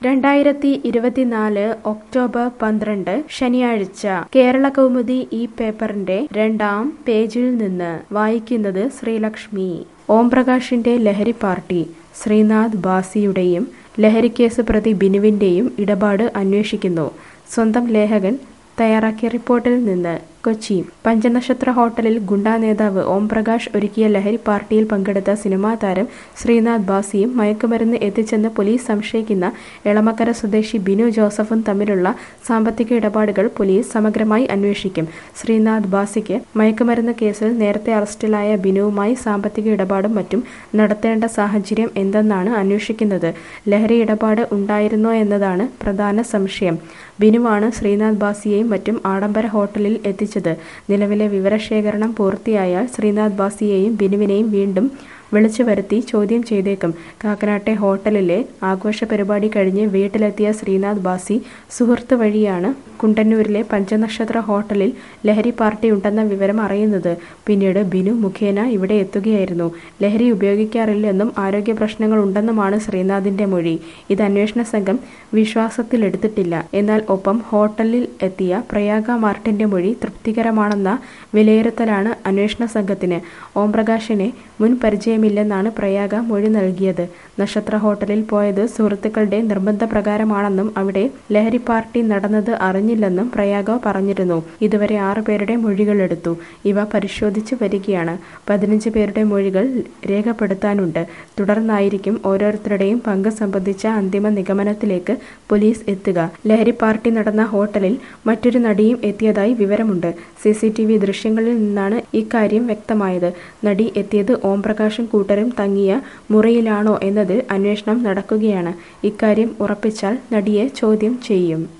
രണ്ടായിരത്തി ഇരുപത്തിനാല് ഒക്ടോബർ പന്ത്രണ്ട് ശനിയാഴ്ച കേരള കൗമുദി ഈ പേപ്പറിന്റെ രണ്ടാം പേജിൽ നിന്ന് വായിക്കുന്നത് ശ്രീലക്ഷ്മി ഓംപ്രകാശിന്റെ ലഹരി പാർട്ടി ശ്രീനാഥ് ബാസിയുടെയും ലഹരിക്കേസ് പ്രതി ബിനുവിന്റെയും ഇടപാട് അന്വേഷിക്കുന്നു സ്വന്തം ലേഖകൻ തയ്യാറാക്കിയ റിപ്പോർട്ടിൽ നിന്ന് കൊച്ചി പഞ്ചനക്ഷത്ര ഹോട്ടലിൽ ഗുണ്ടാ നേതാവ് ഓംപ്രകാശ് ഒരുക്കിയ ലഹരി പാർട്ടിയിൽ പങ്കെടുത്ത സിനിമാ താരം ശ്രീനാഥ് ബാസിയും മയക്കുമരുന്ന് എത്തിച്ചെന്ന് പോലീസ് സംശയിക്കുന്ന എളമക്കര സ്വദേശി ബിനു ജോസഫും തമ്മിലുള്ള സാമ്പത്തിക ഇടപാടുകൾ പോലീസ് സമഗ്രമായി അന്വേഷിക്കും ശ്രീനാഥ് ബാസിക്ക് മയക്കുമരുന്ന് കേസിൽ നേരത്തെ അറസ്റ്റിലായ ബിനുവുമായി സാമ്പത്തിക ഇടപാടും മറ്റും നടത്തേണ്ട സാഹചര്യം എന്തെന്നാണ് അന്വേഷിക്കുന്നത് ലഹരി ഇടപാട് ഉണ്ടായിരുന്നോ എന്നതാണ് പ്രധാന സംശയം ബിനുവാണ് ശ്രീനാഥ് ബാസിയെയും മറ്റും ആഡംബര ഹോട്ടലിൽ എത്തിച്ചത് നിലവിലെ വിവരശേഖരണം പൂർത്തിയായാൽ ശ്രീനാഥ് ബാസിയെയും ബിനുവിനെയും വീണ്ടും വിളിച്ചു വരുത്തി ചോദ്യം ചെയ്തേക്കും കാക്കനാട്ടെ ഹോട്ടലിലെ ആഘോഷ പരിപാടി കഴിഞ്ഞ് വീട്ടിലെത്തിയ ശ്രീനാഥ് ബാസി സുഹൃത്ത് വഴിയാണ് കുണ്ടന്നൂരിലെ പഞ്ചനക്ഷത്ര ഹോട്ടലിൽ ലഹരി പാർട്ടി ഉണ്ടെന്ന വിവരം അറിയുന്നത് പിന്നീട് ബിനു മുഖേന ഇവിടെ എത്തുകയായിരുന്നു ലഹരി ഉപയോഗിക്കാറില്ലെന്നും ആരോഗ്യ പ്രശ്നങ്ങൾ ഉണ്ടെന്നുമാണ് ശ്രീനാഥിന്റെ മൊഴി ഇത് അന്വേഷണ സംഘം വിശ്വാസത്തിലെടുത്തിട്ടില്ല എന്നാൽ ഒപ്പം ഹോട്ടലിൽ എത്തിയ പ്രയാഗ മാർട്ടിന്റെ മൊഴി തൃപ്തികരമാണെന്ന വിലയിരുത്തലാണ് അന്വേഷണ സംഘത്തിന് ഓംപ്രകാശിനെ മുൻ പരിചയമില്ലെന്നാണ് പ്രയാഗ മൊഴി നൽകിയത് നക്ഷത്ര ഹോട്ടലിൽ പോയത് സുഹൃത്തുക്കളുടെ നിർബന്ധപ്രകാരമാണെന്നും അവിടെ ലഹരി പാർട്ടി നടന്നത് അറിഞ്ഞില്ലെന്നും പ്രയാഗ പറഞ്ഞിരുന്നു ഇതുവരെ ആറ് പേരുടെ മൊഴികളെടുത്തു ഇവ പരിശോധിച്ചു വരികയാണ് പതിനഞ്ച് പേരുടെ മൊഴികൾ രേഖപ്പെടുത്താനുണ്ട് തുടർന്നായിരിക്കും ഓരോരുത്തരുടെയും പങ്ക് സംബന്ധിച്ച അന്തിമ നിഗമനത്തിലേക്ക് പോലീസ് എത്തുക ലഹരി പാർട്ടി നടന്ന ഹോട്ടലിൽ മറ്റൊരു നടിയും എത്തിയതായി വിവരമുണ്ട് സി സി ടി വി ദൃശ്യങ്ങളിൽ നിന്നാണ് ഇക്കാര്യം വ്യക്തമായത് നടി എത്തിയത് ഓംപ്രകാശും കൂട്ടരും തങ്ങിയ മുറിയിലാണോ എന്നതിൽ അന്വേഷണം നടക്കുകയാണ് ഇക്കാര്യം ഉറപ്പിച്ചാൽ നടിയെ ചോദ്യം ചെയ്യും